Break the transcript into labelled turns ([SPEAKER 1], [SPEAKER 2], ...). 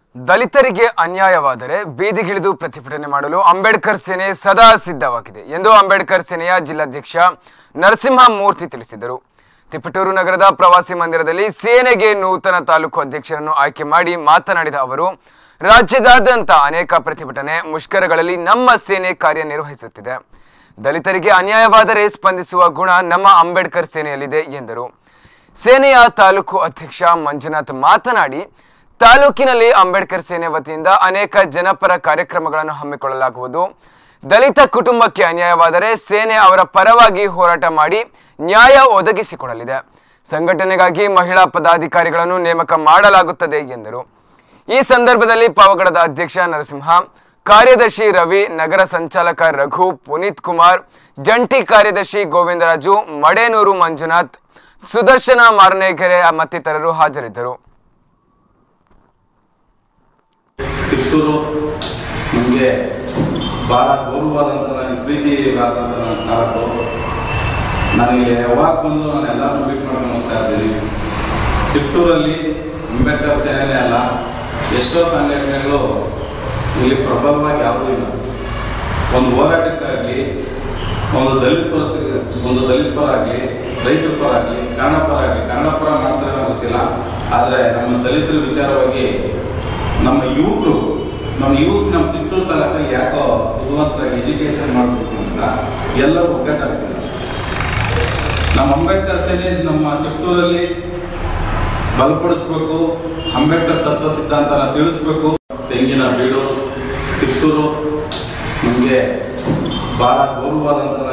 [SPEAKER 1] ದಲಿತರಿಗೆ ಅನ್ಯಾಯವಾದರೆ ಬೀದಿಗಿಳಿದು ಪ್ರತಿಭಟನೆ ಮಾಡಲು ಅಂಬೇಡ್ಕರ್ ಸೇನೆ ಸದಾ ಸಿದ್ಧವಾಗಿದೆ ಎಂದು ಅಂಬೇಡ್ಕರ್ ಸೇನೆಯ ಜಿಲ್ಲಾಧ್ಯಕ್ಷ ನರಸಿಂಹ ಮೂರ್ತಿ ತಿಳಿಸಿದರು ತಿಪಟೂರು ನಗರದ ಪ್ರವಾಸಿ ಮಂದಿರದಲ್ಲಿ ಸೇನೆಗೆ ನೂತನ ತಾಲೂಕು ಅಧ್ಯಕ್ಷರನ್ನು ಆಯ್ಕೆ ಮಾಡಿ ಮಾತನಾಡಿದ ಅವರು ರಾಜ್ಯದಾದ್ಯಂತ ಅನೇಕ ಪ್ರತಿಭಟನೆ ಮುಷ್ಕರಗಳಲ್ಲಿ ನಮ್ಮ ಸೇನೆ ಕಾರ್ಯನಿರ್ವಹಿಸುತ್ತಿದೆ ದಲಿತರಿಗೆ ಅನ್ಯಾಯವಾದರೆ ಸ್ಪಂದಿಸುವ ಗುಣ ನಮ್ಮ ಅಂಬೇಡ್ಕರ್ ಸೇನೆಯಲ್ಲಿದೆ ಎಂದರು ಸೇನೆಯ ತಾಲೂಕು ಅಧ್ಯಕ್ಷ ಮಂಜುನಾಥ್ ಮಾತನಾಡಿ ತಾಲೂಕಿನಲ್ಲಿ ಅಂಬೇಡ್ಕರ್ ಸೇನೆ ವತಿಯಿಂದ ಅನೇಕ ಜನಪರ ಕಾರ್ಯಕ್ರಮಗಳನ್ನು ಹಮ್ಮಿಕೊಳ್ಳಲಾಗುವುದು ದಲಿತ ಕುಟುಂಬಕ್ಕೆ ಅನ್ಯಾಯವಾದರೆ ಸೇನೆ ಅವರ ಪರವಾಗಿ ಹೋರಾಟ ಮಾಡಿ ನ್ಯಾಯ ಒದಗಿಸಿಕೊಡಲಿದೆ ಸಂಘಟನೆಗಾಗಿ ಮಹಿಳಾ ಪದಾಧಿಕಾರಿಗಳನ್ನು ನೇಮಕ ಮಾಡಲಾಗುತ್ತದೆ ಎಂದರು ಈ ಸಂದರ್ಭದಲ್ಲಿ ಪಾವಗಡದ ಅಧ್ಯಕ್ಷ ನರಸಿಂಹ ಕಾರ್ಯದರ್ಶಿ ರವಿ ನಗರ ಸಂಚಾಲಕ ರಘು ಪುನೀತ್ ಕುಮಾರ್ ಜಂಟಿ ಕಾರ್ಯದರ್ಶಿ ಗೋವಿಂದರಾಜು ಮಡೇನೂರು ಮಂಜುನಾಥ್ ಸುದರ್ಶನ ಮಾರನೇಗೆರೆ ಮತ್ತಿತರರು ಹಾಜರಿದ್ದರು
[SPEAKER 2] ಕಿತ್ತೂರು ನಮಗೆ ಭಾಳ ಗೌರವವಾದಂಥ ನನಗೆ ಪ್ರೀತಿಯಾದಂಥ ನನ್ನ ತಾಲೂಕು ನನಗೆ ಯಾವಾಗ ಬಂದರೂ ನಾನು ಎಲ್ಲರೂ ಮೀಟ್ ಮಾಡ್ಕೊಂಡು ಹೋಗ್ತಾ ಇದ್ದೀನಿ ಕಿತ್ತೂರಲ್ಲಿ ಅಂಬೇಡ್ಕರ್ ಸೇನೆನೇ ಅಲ್ಲ ಎಷ್ಟೋ ಸಂಘಟನೆಗಳು ಇಲ್ಲಿ ಪ್ರಬಲವಾಗಿ ಯಾವುದೂ ಇಲ್ಲ ಒಂದು ಹೋರಾಟಕ್ಕಾಗಲಿ ಒಂದು ದಲಿತ ಪರ ಒಂದು ದಲಿತ ಪರ ಆಗಲಿ ರೈತರ ಪರ ಆಗಲಿ ಕನ್ನಡ ಪರ ಆಗಲಿ ಕನ್ನಡ ಪರ ಮಾಡ್ತಾರೆ ಗೊತ್ತಿಲ್ಲ ಆದರೆ ನಮ್ಮ ದಲಿತರ ವಿಚಾರವಾಗಿ ನಮ್ಮ ಯುವಕರು ನಮ್ಮ ಯುವಕ ನಮ್ಮ ಕಿತ್ತೂರು ತಾಲೂಕಲ್ಲಿ ಯಾಕೋ ಬುದ್ಧಿವಂತರಾಗಿ ಎಜುಕೇಶನ್ ಮಾಡಬೇಕು ಅಂತ ಎಲ್ಲರೂ ಒಗ್ಗಟ್ಟಾಗ್ತಿಲ್ಲ ನಮ್ಮ ಅಂಬೇಡ್ಕರ್ ಸೇನೆ ನಮ್ಮ ಕಿತ್ತೂರಲ್ಲಿ ಬಲಪಡಿಸ್ಬೇಕು ಅಂಬೇಡ್ಕರ್ ತತ್ವ ಸಿದ್ಧಾಂತನ ತಿಳಿಸ್ಬೇಕು ತೆಂಗಿನ ಬೀಡು ಕಿತ್ತೂರು ನಮಗೆ ಭಾಳ ಗೌರವವಾದಂಥ